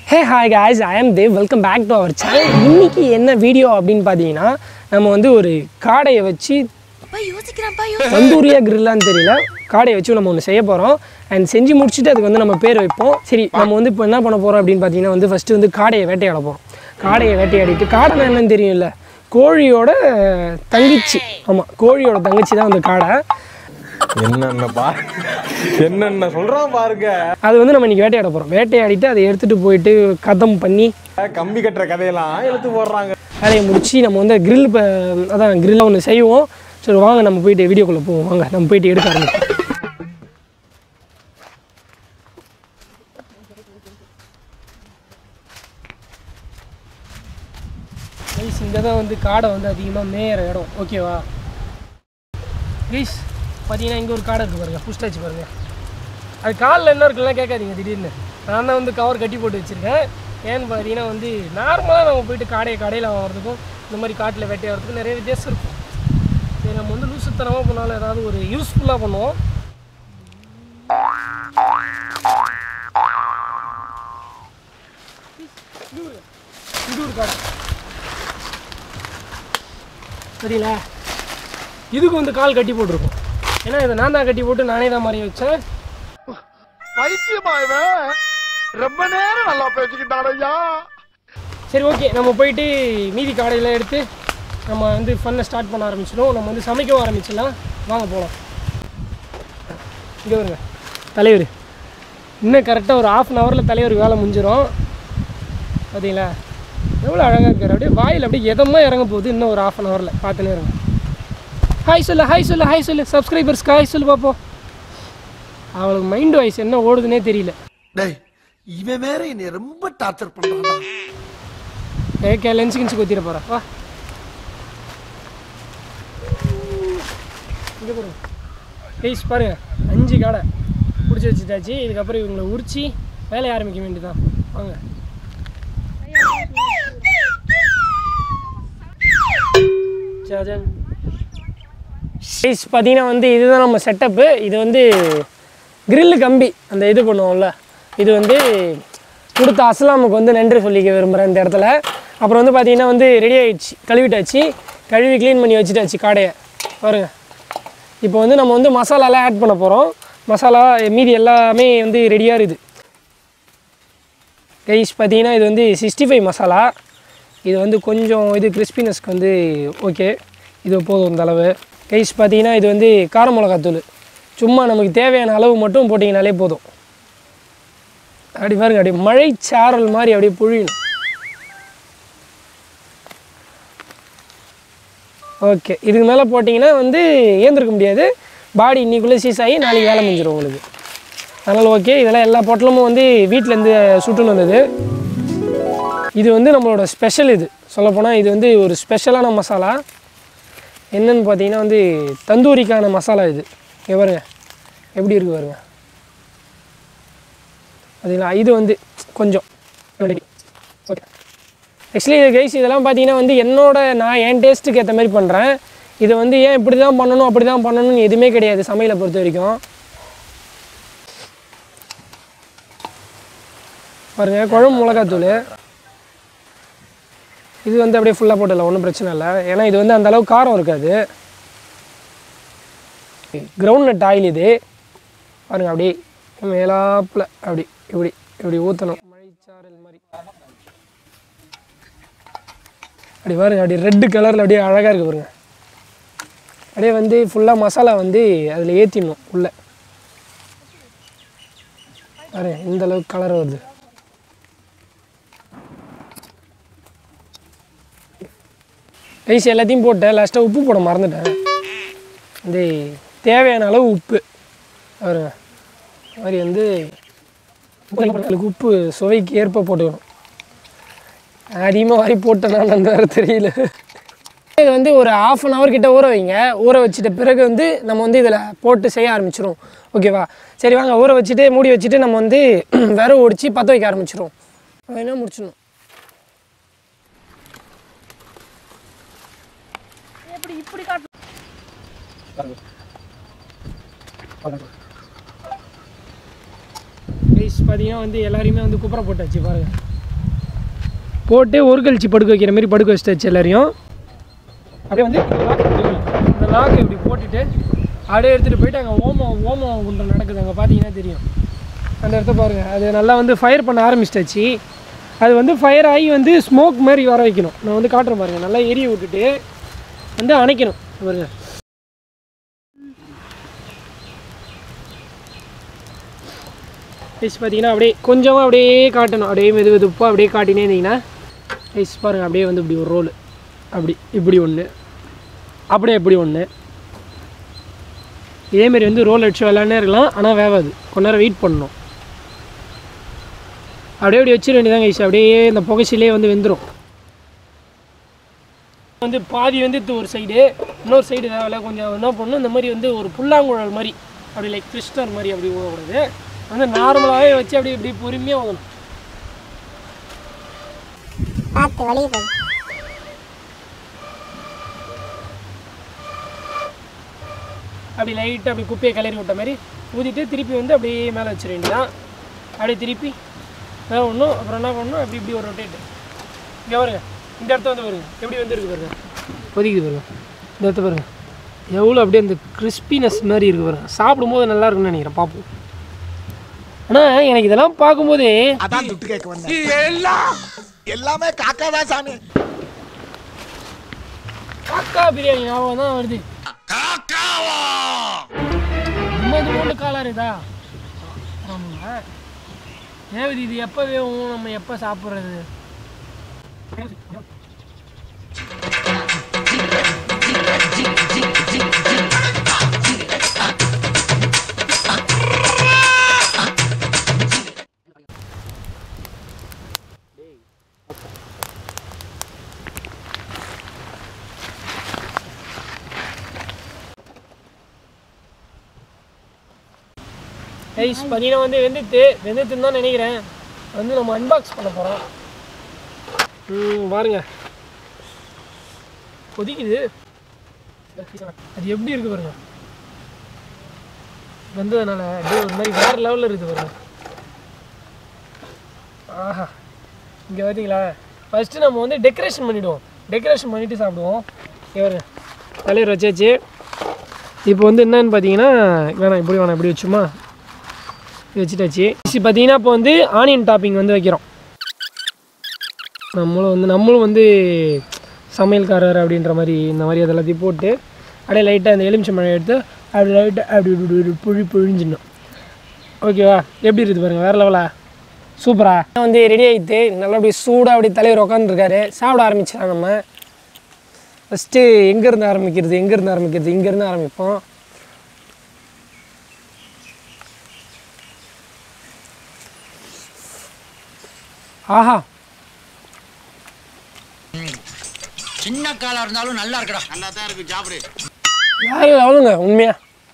Hey hi guys I am Dev welcome back to our channel இன்னைக்கு என்ன video அப்படின்னு பார்த்தீங்கன்னா நம்ம வந்து ஒரு காடையை வச்சு அப்பா யோசிக்கிறான்ப்பா தந்தூரியா கிரில்லான்னு தெரியல காடையை வச்சு நம்ம ஒன்று செய்ய போகிறோம் அண்ட் செஞ்சு முடிச்சுட்டு அதுக்கு வந்து நம்ம பேர் வைப்போம் சரி நம்ம வந்து இப்போ என்ன பண்ண போகிறோம் அப்படின்னு பார்த்தீங்கன்னா வந்து ஃபஸ்ட்டு வந்து காடையை வேட்டையாட போகிறோம் காடையை வேட்டையாடிட்டு காடைனா என்னன்னு தெரியும்ல கோழியோட தங்கச்சி ஆமாம் கோழியோட தங்கச்சி தான் வந்து காடை என்னென்ன பா என்னென்ன சொல்றான் பாருங்க அது வந்து நம்ம இன்னைக்கு வேட்டையாட போகிறோம் வேட்டையாடிட்டு அதை எடுத்துகிட்டு போயிட்டு கதம் பண்ணி கம்பி கட்டுற கதையெல்லாம் இழுத்து போடுறாங்க வேலையை முடிச்சு நம்ம வந்து grill இப்போ அதான் grill ஒன்று செய்வோம் சரி வாங்க நம்ம போயிட்டு வீடியோக்குள்ளே போவோம் வாங்க நம்ம போயிட்டு எடுக்க ஆரம்பிப்போம் கைஸ் இங்கே தான் வந்து காடை வந்து அதிகமாக மேயிற இடம் ஓகேவா கைஸ் பார்த்தீங்கன்னா இங்கே ஒரு காடை இருக்குது பாருங்கள் புஷ்டாச்சு பாருங்கள் அது காலில் என்ன இருக்குலாம் கேட்காதீங்க திடீர்னு நான் தான் வந்து கவர் கட்டி போட்டு வச்சுருக்கேன் ஏன்னு பார்த்தீங்கன்னா வந்து நார்மலாக நம்ம போயிட்டு காடையை கடையில் வாங்குறதுக்கும் இந்த மாதிரி காட்டில் வேட்டையாடுறதுக்கும் நிறைய வித்தியாசம் இருக்கும் சரி நம்ம வந்து லூசுத்தனமாக பண்ணாலும் ஏதாவது ஒரு யூஸ்ஃபுல்லாக பண்ணுவோம் இது ஒரு காடை சரிங்களா இதுக்கு வந்து கால் கட்டி போட்டிருக்கும் ஏன்னா இதை நான் தான் கட்டி போட்டு நானே தான் மாதிரி வச்சேன் பைத்தியமா இவன் ரொம்ப நேரம் நல்லா பேசிக்கிட்டான் ஐயா சரி ஓகே நம்ம போயிட்டு மீதி காடையெல்லாம் எடுத்து நம்ம வந்து ஃபன்னை ஸ்டார்ட் பண்ண ஆரம்பிச்சிடும் நம்ம வந்து சமைக்கவும் ஆரம்பிச்சிடலாம் வாங்க போகலாம் இங்கே வருங்க தலைவர் இன்னும் கரெக்டாக ஒரு ஆஃப் அன் ஹவரில் தலைவர் வேலை முடிஞ்சிடும் பார்த்தீங்களா எவ்வளோ அழகாக இருக்கார் அப்படியே வாயில் அப்படியே எதமாக இறங்க போகுது இன்னும் ஒரு ஆஃப் அன் ஹவரில் பார்த்துனே இருங்க ஹாய் சொல்லு ஹாய் சொல்லு ஹாய் சொல்லு சப்ஸ்கிரைபர்ஸ்க்கு ஹாய் சொல்லு பார்ப்போம் அவளுக்கு மைண்ட் வாய்ஸ் என்ன ஓடுதுன்னே தெரியல டேய் இவன் வேற என்னை ரொம்ப டார்ச்சர் பண்றான்டா ஏகே லென்ஸ் கிஞ்சி கொத்திட போகிறேன் வா இங்கே பாருங்க ப்ளீஸ் பாருங்க அஞ்சு காடை பிடிச்சி வச்சுட்டாச்சு இதுக்கப்புறம் இவங்களை உரிச்சு வேலையை ஆரம்பிக்க வேண்டியதான் வாங்க ஜாஜன் ப்ளீஸ் பார்த்தீங்கன்னா வந்து இதுதான் நம்ம செட்டப்பு இது வந்து grill கம்பி அந்த இது பண்ணுவோம்ல இது வந்து கொடுத்த அஸ்லாமுக்கு வந்து நன்றி சொல்லிக்க விரும்புகிறேன் இந்த இடத்துல அப்புறம் வந்து பார்த்தீங்கன்னா வந்து ரெடி ஆயிடுச்சு கழுவிட்டாச்சு கழுவி க்ளீன் பண்ணி வச்சுட்டாச்சு காடையை பாருங்க இப்போ வந்து நம்ம வந்து மசாலாலாம் ஆட் பண்ண போகிறோம் மசாலா மீதி எல்லாமே வந்து ரெடியாக இருக்குது ரைஸ் பார்த்தீங்கன்னா இது வந்து சிக்ஸ்டி ஃபைவ் மசாலா இது வந்து கொஞ்சம் இது கிறிஸ்பினஸ்க்கு வந்து ஓகே இது போதும் இந்த அளவு ரைஸ் பார்த்தீங்கன்னா இது வந்து கார மிளகாத்தூள் சும்மா நமக்கு தேவையான அளவு மட்டும் போட்டிங்கனாலே போதும் அப்படி பாருங்க அப்படியே மழை சாரல் மாதிரி அப்படியே பொழியணும் ஓகே இதுக்கு மேலே போட்டிங்கன்னா வந்து ஏந்திருக்க முடியாது பாடி இன்னைக்குள்ளே சீஸ் ஆகி நாளைக்கு வேலை முடிஞ்சிடும் உங்களுக்கு அதனால் ஓகே இதெல்லாம் எல்லா பொட்டலமும் வந்து வீட்டிலேருந்து சுட்டுன்னு வந்தது இது வந்து நம்மளோட ஸ்பெஷல் இது சொல்லப்போனால் இது வந்து ஒரு ஸ்பெஷலான மசாலா என்னன்னு பார்த்தீங்கன்னா வந்து தந்தூரிக்கான மசாலா இது இங்கே பாருங்க எப்படி இருக்கு பாருங்க பார்த்தீங்களா இது வந்து கொஞ்சம் ஓகே ஆக்சுவலி இது கைஸ் இதெல்லாம் பார்த்தீங்கன்னா வந்து என்னோட நான் என் டேஸ்ட்டுக்கு ஏற்ற மாதிரி பண்ணுறேன் இதை வந்து ஏன் இப்படி தான் பண்ணணும் அப்படி தான் பண்ணணும்னு எதுவுமே கிடையாது சமையலை பொறுத்த வரைக்கும் பாருங்க குழம்பு மிளகாத்தூள் இது வந்து அப்படியே ஃபுல்லாக போட்டுடலாம் ஒன்றும் பிரச்சனை இல்லை ஏன்னா இது வந்து அந்த அளவுக்கு காரம் இருக்காது கிரவுண்ட் நட் ஆயில் இது பாருங்க அப்படியே மேலாப்பில் அப்படி இப்படி இப்படி ஊற்றணும் மழைச்சாரல் மாதிரி அப்படி பாருங்க அப்படி ரெட்டு கலரில் அப்படியே அழகாக இருக்கு பாருங்க அப்படியே வந்து ஃபுல்லாக மசாலா வந்து அதில் ஏற்றிடணும் உள்ள பாருங்க இந்த அளவுக்கு கலர் வருது ரைஸ் எல்லாத்தையும் போட்டேன் லாஸ்ட்டாக உப்பு போட மறந்துட்டேன் இந்த தேவையான அளவு உப்பு பாருங்க இந்த மாதிரி வந்து உங்களுக்கு உப்பு சுவைக்கு ஏற்ப போட்டுக்கணும் அதிகமாக வாரி போட்டேனா அந்த வேறு தெரியல இது வந்து ஒரு ஆஃப் அன் ஹவர் கிட்ட ஊற வைங்க ஊற வச்சிட்ட பிறகு வந்து நம்ம வந்து இதில் போட்டு செய்ய ஆரம்பிச்சிரும் ஓகேவா சரி வாங்க ஊற வச்சுட்டு மூடி வச்சுட்டு நம்ம வந்து விரவு ஒடிச்சு பற்ற வைக்க ஆரம்பிச்சிரும் என்ன முடிச்சிடணும் கைஸ் பார்த்தீங்கன்னா வந்து எல்லாரையுமே வந்து குப்புற போட்டாச்சு பாருங்க போட்டு ஒரு கழிச்சு படுக்க வைக்கிற மாதிரி படுக்க வச்சுட்டாச்சு எல்லாரையும் அப்படியே வந்து இந்த லாக்கு இப்படி போட்டுட்டு அப்படியே எடுத்துகிட்டு போயிட்டு அங்கே ஓமம் ஓமம் குண்டம் நடக்குது அங்கே பார்த்தீங்கன்னா தெரியும் அந்த இடத்த பாருங்கள் அது நல்லா வந்து ஃபயர் பண்ண ஆரம்பிச்சிட்டாச்சு அது வந்து ஃபயர் ஆகி வந்து ஸ்மோக் மாதிரி வர வைக்கணும் நான் வந்து காட்டுறேன் பாருங்கள் நல்லா எரிய விட்டுட்டு வந்து அணைக்கணும் பாருங்க ஐஸ் பார்த்தீங்கன்னா அப்படியே கொஞ்சமாக அப்படியே காட்டணும் அப்படியே மெது மெதுப்பாக அப்படியே காட்டினே இருந்தீங்கன்னா ஐஸ் பாருங்கள் அப்படியே வந்து இப்படி ஒரு ரோல் அப்படி இப்படி ஒன்று அப்படியே இப்படி ஒன்று இதேமாரி வந்து ரோல் அடிச்சு விளாண்டே இருக்கலாம் ஆனால் வேவாது கொஞ்ச நேரம் வெயிட் பண்ணணும் அப்படியே அப்படி வச்சிட வேண்டியதாங்க ஐஸ் அப்படியே இந்த புகைச்சிலே வந்து வெந்துடும் வந்து பாதி வந்து இது ஒரு சைடு இன்னொரு சைடு தேவையில்ல கொஞ்சம் என்ன பண்ணணும் இந்த மாதிரி வந்து ஒரு புல்லாங்குழல் மாதிரி அப்படி லைக் கிறிஸ்டர் மாதிரி அப்படி ஊதக்கூடாது வந்து நார்மலாகவே வச்சு அப்படி இப்படி பொறுமையாக ஊதணும் பார்த்து வழிய போகுது அப்படி லைட்டாக அப்படி குப்பையை கிளறி விட்ட மாதிரி ஊதிட்டு திருப்பி வந்து அப்படியே மேலே வச்சிட வேண்டியதான் அப்படியே திருப்பி வேறு ஒன்றும் அப்புறம் என்ன பண்ணணும் அப்படி இப்படி ஒரு ரொட்டேட்டு இங்கே பாருங்க இந்த இடத்த வந்து பாருங்க எப்படி வந்து இருக்கு பாருங்க கொதிக்குது பாருங்க இந்த இடத்த பாருங்க எவ்வளோ அப்படியே அந்த கிறிஸ்பினஸ் மாதிரி இருக்கு பாருங்க சாப்பிடும்போது நல்லா இருக்கும்னு நினைக்கிறேன் பார்ப்போம் ஆனால் எனக்கு இதெல்லாம் பார்க்கும்போது அதான் துட்டு கேட்க வந்தேன் எல்லாம் எல்லாமே காக்கா தான் சாமி காக்கா பிரியாணி ஞாபகம் தான் வருது ஐம்பது மூணு காலா இருக்குதா ஆமாங்க தேவதி இது எப்போ வேகும் நம்ம எப்போ சாப்பிட்றது ஐஸ் பார்த்தீங்கன்னா வந்து வெந்துட்டு வெந்துட்டுன்னு தான் நினைக்கிறேன் வந்து நம்ம அன்பாக்ஸ் பண்ண போகிறோம் ம் பாருங்க கொதிக்குது அது எப்படி இருக்கு பாருங்க வெந்ததுனால அப்படியே ஒரு மாதிரி வேறு லெவலில் இருக்குது பாருங்க ஆஹா இங்கே பார்த்தீங்களா ஃபஸ்ட்டு நம்ம வந்து டெக்கரேஷன் பண்ணிவிடுவோம் டெக்கரேஷன் பண்ணிவிட்டு சாப்பிடுவோம் இங்க பாருங்க தலைவர் வச்சாச்சு இப்போ வந்து என்னன்னு பார்த்தீங்கன்னா வேணாம் இப்படி வேணாம் இப்படி வச்சுமா இது வச்சுட்டாச்சு இது பார்த்தீங்கன்னா இப்போ வந்து ஆனியன் டாப்பிங் வந்து வைக்கிறோம் நம்மளும் வந்து நம்மளும் வந்து சமையல்காரர் அப்படின்ற மாதிரி இந்த மாதிரி அது எல்லாத்தையும் போட்டு அப்படியே லைட்டாக அந்த எலுமிச்சம்பழம் எடுத்து அப்படி லைட்டாக அப்படி இப்படி இப்படி புழி புழிஞ்சிடணும் ஓகேவா எப்படி இருக்குது பாருங்க வேறு லெவலா சூப்பரா வந்து ரெடி ஆகிட்டு நல்லா அப்படி சூடாக அப்படி தலைவர் உட்காந்துருக்காரு சாப்பிட ஆரம்பிச்சிடலாம் நம்ம ஃபஸ்ட்டு எங்கேருந்து ஆரம்பிக்கிறது எங்கேருந்து ஆரம்பிக்கிறது இங்கேருந்து ஆரம்பிப்போம் ஆஹா சின்ன காலா இருந்தாலும் நல்லா இருக்குடா நல்லா தான் இருக்கு சாப்பிடு வேலை எவ்வளோங்க உண்மையா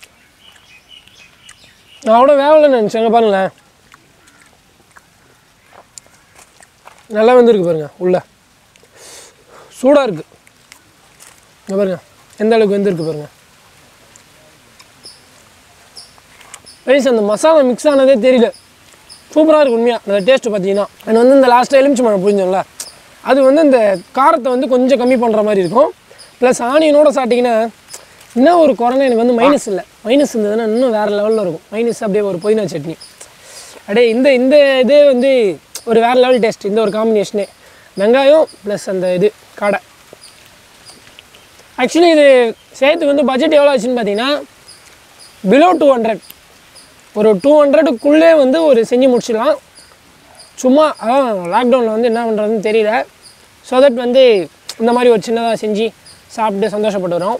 நான் அவ்வளோ வேலைன்னு நினச்சேங்க பாருங்களேன் நல்லா வந்துருக்கு பாருங்க உள்ள சூடாக இருக்குது இங்கே பாருங்க எந்த அளவுக்கு வெந்திருக்கு பாருங்க ரைஸ் அந்த மசாலா மிக்ஸ் ஆனதே தெரியல சூப்பராக இருக்குது உண்மையாக அந்த டேஸ்ட்டு பார்த்தீங்கன்னா அண்ட் வந்து இந்த லாஸ்ட்டாக எலுமிச்சை மழை புரிஞ்சோம்ல அது வந்து இந்த காரத்தை வந்து கொஞ்சம் கம்மி பண்ணுற மாதிரி இருக்கும் ப்ளஸ் ஆனியனோட சாப்பிட்டிங்கன்னா இன்னும் ஒரு குறைனா எனக்கு வந்து மைனஸ் இல்லை மைனஸ் இருந்ததுன்னா இன்னும் வேறு லெவலில் இருக்கும் மைனஸ் அப்படியே ஒரு புதினா சட்னி அப்படியே இந்த இந்த இதே வந்து ஒரு வேறு லெவல் டேஸ்ட் இந்த ஒரு காம்பினேஷனே வெங்காயம் ப்ளஸ் அந்த இது காடை ஆக்சுவலி இது சேர்த்து வந்து பட்ஜெட் எவ்வளோ ஆச்சுன்னு பார்த்தீங்கன்னா பிலோ டூ ஹண்ட்ரட் ஒரு டூ ஹண்ட்ரடுக்குள்ளே வந்து ஒரு செஞ்சு முடிச்சிடலாம் சும்மா அதான் லாக்டவுனில் வந்து என்ன பண்ணுறதுன்னு தெரியல ஸோ தட் வந்து இந்த மாதிரி ஒரு சின்னதாக செஞ்சு சாப்பிட்டு சந்தோஷப்பட்டு வரோம்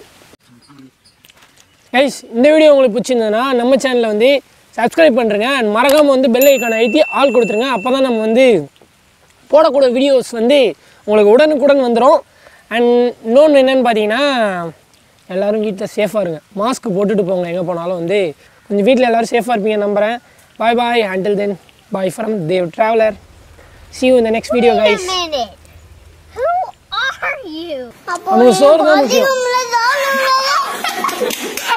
கைஸ் இந்த வீடியோ உங்களுக்கு பிடிச்சிருந்ததுன்னா நம்ம சேனலில் வந்து சப்ஸ்கிரைப் பண்ணுறேங்க அண்ட் மறக்காமல் வந்து பெல் ஐக்கானை அழுத்தி ஆள் கொடுத்துருங்க அப்போ தான் நம்ம வந்து போடக்கூடிய வீடியோஸ் வந்து உங்களுக்கு உடனுக்குடன் வந்துடும் அண்ட் இன்னொன்று என்னென்னு பார்த்தீங்கன்னா எல்லோரும் வீட்டில் சேஃபாக இருங்க மாஸ்க் போட்டுட்டு போங்க எங்கே போனாலும் வந்து கொஞ்சம் வீட்டில் எல்லோரும் சேஃபாக இருப்பீங்க நம்புகிறேன் bye bye handle then bye from Dev traveller see you in the next video guys Wait a minute. Who are you? நமக்கு சோறு தான் முக்கியம் பாத்ரூம்ல தான்